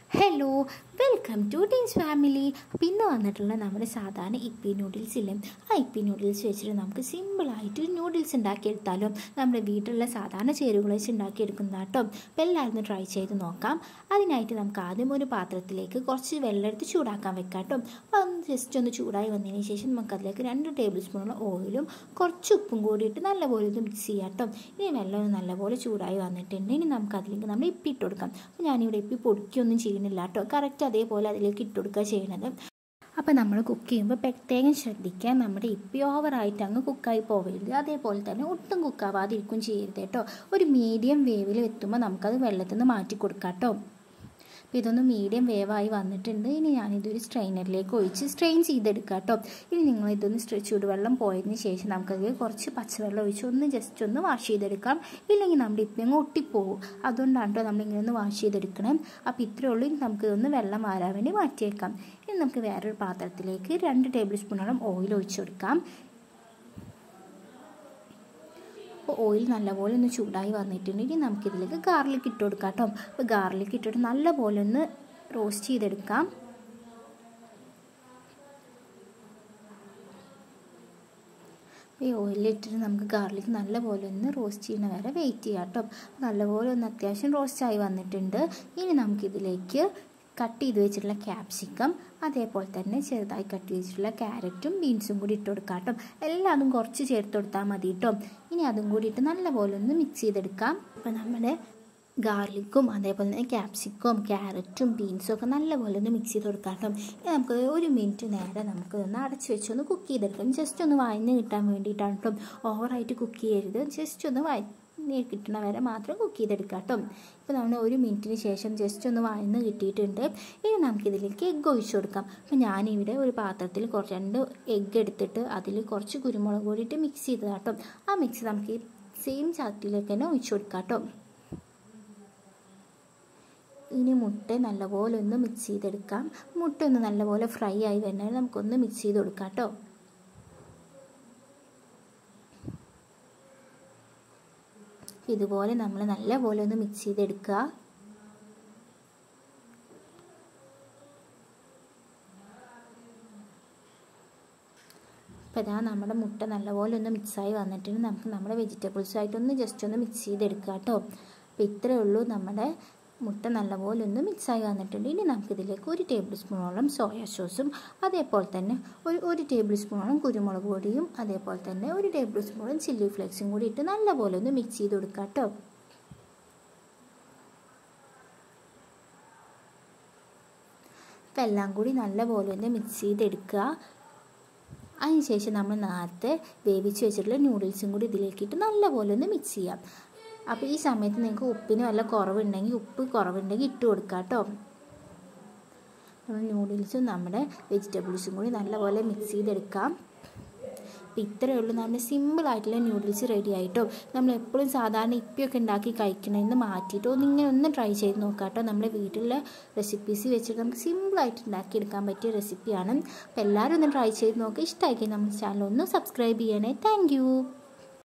hello welcome to teens family അപ്പോൾ ഇന്ന് വന്നിട്ടുള്ള നമ്മുടെ സാധാരണ ഇപ്പി നൂഡിൽസ് ഇല്ലേ ആ ഇപ്പി നൂഡിൽസ് വെച്ചിട്ട് നമുക്ക് സിമ്പിളായിട്ട് നൂഡിൽസ് ഉണ്ടാക്കിയെടുത്താലോ നമ്മുടെ വീട്ടിലുള്ള സാധാരണ ചേരുവകൾ വെച്ച് ഉണ്ടാക്കിയെടുക്കുന്ന കേട്ടോ അപ്പോൾ എല്ലാവരും ട്രൈ ചെയ്ത് നോക്കാം അതിനായിട്ട് നമുക്ക് ആദ്യം ഒരു പാത്രത്തിലേക്ക് കുറച്ച് വെള്ളം എടുത്ത് ചൂടാക്കാൻ വെക്കാം കേട്ടോ അപ്പോൾ അതൊന്ന് ജസ്റ്റ് ഒന്ന് ചൂടായി വന്നതിന് ശേഷം നമുക്ക് അതിലേക്ക് രണ്ട് ടേബിൾ സ്പൂണുള്ള ഓയിലും കുറച്ച് ഉപ്പും കൂടിയിട്ട് നല്ലപോലെ ഇത് മിക്സ് ചെയ്യാം കേട്ടോ ഇനി വെള്ളം ഒന്ന് നല്ലപോലെ ചൂടായി വന്നിട്ടുണ്ട് ഇനി നമുക്ക് അതിലേക്ക് നമ്മൾ ഇപ്പി ഇട്ട് കൊടുക്കാം അപ്പോൾ ഞാനിവിടെ ഇപ്പി പൊടിക്കൊന്നും ചെയ്യണില്ല കേട്ടോ കറക്റ്റ് അതേപോലെ അതിലേക്ക് ഇട്ട് കൊടുക്കുക ചെയ്യണത് അപ്പോൾ നമ്മൾ കുക്ക് ചെയ്യുമ്പോൾ പ്രത്യേകം ശ്രദ്ധിക്കുക നമ്മുടെ ഇപ്പി ഓവറായിട്ട് അങ്ങ് കുക്കായി പോവരുത് അതേപോലെ തന്നെ ഒട്ടും കുക്കാവാതിരിക്കും ചെയ്യരുത് കേട്ടോ ഒരു മീഡിയം വേവിൽ എത്തുമ്പോൾ നമുക്കത് വെള്ളത്തിൽ നിന്ന് മാറ്റി കൊടുക്കാം കേട്ടോ അപ്പോൾ ഇതൊന്ന് മീഡിയം വേവായി വന്നിട്ടുണ്ട് ഇനി ഞാനിതൊരു സ്ട്രെയിനറിലേക്ക് ഒഴിച്ച് സ്ട്രെയിൻ ചെയ്തെടുക്കാം കേട്ടോ ഇനി നിങ്ങൾ ഇതൊന്ന് ചൂടുവെള്ളം പോയതിന് ശേഷം നമുക്കതിൽ കുറച്ച് പച്ചവെള്ളം ഒഴിച്ച് ഒന്ന് ജസ്റ്റ് ഒന്ന് വാഷ് ചെയ്തെടുക്കാം ഇല്ലെങ്കിൽ നമ്മുടെ ഇപ്പം അങ്ങ് ഒട്ടിപ്പോവും അതുകൊണ്ടാണ് കേട്ടോ നമ്മളിങ്ങനെ ഒന്ന് വാഷ് ചെയ്തെടുക്കണം അപ്പോൾ ഇത്രയേ ഉള്ളൂ ഇനി നമുക്കിതൊന്ന് വെള്ളം മാറാൻ വേണ്ടി മാറ്റിയേക്കാം ഇനി നമുക്ക് വേറൊരു പാത്രത്തിലേക്ക് രണ്ട് ടേബിൾ സ്പൂണോളം ഓയിൽ ഒഴിച്ചു കൊടുക്കാം അപ്പോൾ ഓയിൽ നല്ലപോലെ ഒന്ന് ചൂടായി വന്നിട്ടുണ്ടെങ്കിൽ നമുക്കിതിലേക്ക് ഗാർലിക് ഇട്ട് കൊടുക്കാം കേട്ടോ അപ്പോൾ ഗാർലിക് ഇട്ടിട്ട് നല്ലപോലെ ഒന്ന് റോസ്റ്റ് ചെയ്തെടുക്കാം ഈ ഓയിലിട്ടിട്ട് നമുക്ക് ഗാർലിക് നല്ലപോലെ ഒന്ന് റോസ്റ്റ് ചെയ്യുന്ന വരെ വെയിറ്റ് ചെയ്യാം കേട്ടോ നല്ലപോലെ ഒന്ന് അത്യാവശ്യം റോസ്റ്റായി വന്നിട്ടുണ്ട് ഇനി നമുക്കിതിലേക്ക് കട്ട് ചെയ്ത് വെച്ചിട്ടുള്ള ക്യാപ്സിക്കം അതേപോലെ തന്നെ ചെറുതായി കട്ട് ചെയ്തിട്ടുള്ള ക്യാരറ്റും ബീൻസും കൂടി ഇട്ട് കൊടുക്കാം കേട്ടോ എല്ലാതും കുറച്ച് ചേർത്ത് കൊടുത്താൽ മതി കേട്ടോ ഇനി അതും കൂടി ഇട്ട് നല്ലപോലെ ഒന്ന് മിക്സ് ചെയ്തെടുക്കാം അപ്പോൾ നമ്മുടെ ഗാർലിക്കും അതേപോലെ തന്നെ ക്യാപ്സിക്കും ക്യാരറ്റും ബീൻസും ഒക്കെ നല്ലപോലെ ഒന്ന് മിക്സ് ചെയ്ത് കൊടുക്കാം കേട്ടോ ഇനി നമുക്ക് ഒരു മിനിറ്റ് നേരെ നമുക്ക് ഒന്ന് അടച്ച് വെച്ച് ഒന്ന് കുക്ക് ചെയ്തെടുക്കാം ജസ്റ്റ് ഒന്ന് വഴഞ്ഞ് കിട്ടാൻ വേണ്ടിയിട്ടാണ് കേട്ടോ ഓവറായിട്ട് കുക്ക് ചെയ്യരുത് ജസ്റ്റ് ഒന്ന് വഴ കിട്ടണ വരെ മാത്രം കുക്ക് ചെയ്തെടുക്കാം കേട്ടോ ഇപ്പോൾ നമ്മൾ ഒരു മിനിറ്റിന് ശേഷം ജസ്റ്റ് ഒന്ന് വഴന്ന് കിട്ടിയിട്ടുണ്ട് ഇനി നമുക്കിതിലേക്ക് എഗ്ഗ് ഒഴിച്ചു കൊടുക്കാം അപ്പോൾ ഞാനിവിടെ ഒരു പാത്രത്തിൽ കുറച്ച് രണ്ട് എഗ്ഗ് എടുത്തിട്ട് അതിൽ കുറച്ച് കുരുമുളക് കൂടിയിട്ട് മിക്സ് ചെയ്തതാണ് കേട്ടോ ആ മിക്സ് നമുക്ക് ഈ സെയിം ചാറ്റിലേക്ക് തന്നെ ഒഴിച്ചു കൊടുക്കാം കേട്ടോ ഇനി മുട്ട നല്ലപോലെ ഒന്ന് മിക്സ് ചെയ്തെടുക്കാം മുട്ട ഒന്ന് നല്ലപോലെ ഫ്രൈ ആയി വരുന്നത് നമുക്കൊന്ന് മിക്സ് ചെയ്ത് കൊടുക്കാം കേട്ടോ ഇതുപോലെ നമ്മൾ നല്ലപോലെ ഒന്ന് മിക്സ് ചെയ്തെടുക്കുക അപ്പോൾ ഇതാ നമ്മുടെ മുട്ട നല്ലപോലെ ഒന്ന് മിക്സായി വന്നിട്ടുണ്ട് നമുക്ക് നമ്മുടെ വെജിറ്റബിൾസുമായിട്ടൊന്ന് ജസ്റ്റ് ഒന്ന് മിക്സ് ചെയ്തെടുക്കുക കേട്ടോ അപ്പോൾ ഇത്രയേ ഉള്ളൂ നമ്മുടെ മുട്ട നല്ലപോലെ ഒന്ന് മിക്സായി വന്നിട്ടുണ്ട് ഇനി നമുക്കിതിലേക്ക് ഒരു ടേബിൾ സ്പൂണോളം സോയാ സോസും അതേപോലെ തന്നെ ഒരു ഒരു ടേബിൾ സ്പൂണോളം കുരുമുളക് പൊടിയും അതേപോലെ തന്നെ ഒരു ടേബിൾ സ്പൂണും ചില്ലി ഫ്ലേക്സും കൂടി ഇട്ട് നല്ലപോലെ ഒന്ന് മിക്സ് ചെയ്ത് കൊടുക്കുക കേട്ടോ അപ്പം എല്ലാം കൂടി നല്ലപോലെ ഒന്ന് മിക്സ് ചെയ്തെടുക്കുക അതിനുശേഷം നമ്മൾ നേരത്തെ വേവിച്ച് വെച്ചിട്ടുള്ള നൂഡിൽസും കൂടി ഇതിലേക്കിട്ട് നല്ലപോലെ ഒന്ന് മിക്സ് ചെയ്യാം അപ്പോൾ ഈ സമയത്ത് നിങ്ങൾക്ക് ഉപ്പിന് വല്ല കുറവുണ്ടെങ്കിൽ ഉപ്പ് കുറവുണ്ടെങ്കിൽ ഇട്ട് കൊടുക്കാം കേട്ടോ നമ്മൾ നൂഡിൽസും നമ്മുടെ വെജിറ്റബിൾസും കൂടി നല്ലപോലെ മിക്സ് ചെയ്തെടുക്കാം അപ്പോൾ ഇത്രയേ ഉള്ളൂ നമ്മുടെ സിമ്പിളായിട്ടുള്ള നൂഡിൽസ് റെഡി ആയിട്ടോ നമ്മൾ എപ്പോഴും സാധാരണ ഇപ്പിയൊക്കെ ഉണ്ടാക്കി കഴിക്കണമെന്ന് മാറ്റിയിട്ട് ഒന്ന് ഇങ്ങനെ ഒന്ന് ട്രൈ ചെയ്ത് നോക്കാം കേട്ടോ നമ്മുടെ വീട്ടിലെ റെസിപ്പീസ് വെച്ചിട്ട് നമുക്ക് സിമ്പിളായിട്ട് ഉണ്ടാക്കിയെടുക്കാൻ പറ്റിയ റെസിപ്പിയാണ് അപ്പോൾ എല്ലാവരും ഒന്ന് ട്രൈ ചെയ്ത് നോക്കുക ഇഷ്ടമാക്കി നമ്മുടെ ചാനൽ ഒന്ന് സബ്സ്ക്രൈബ് ചെയ്യണേ താങ്ക്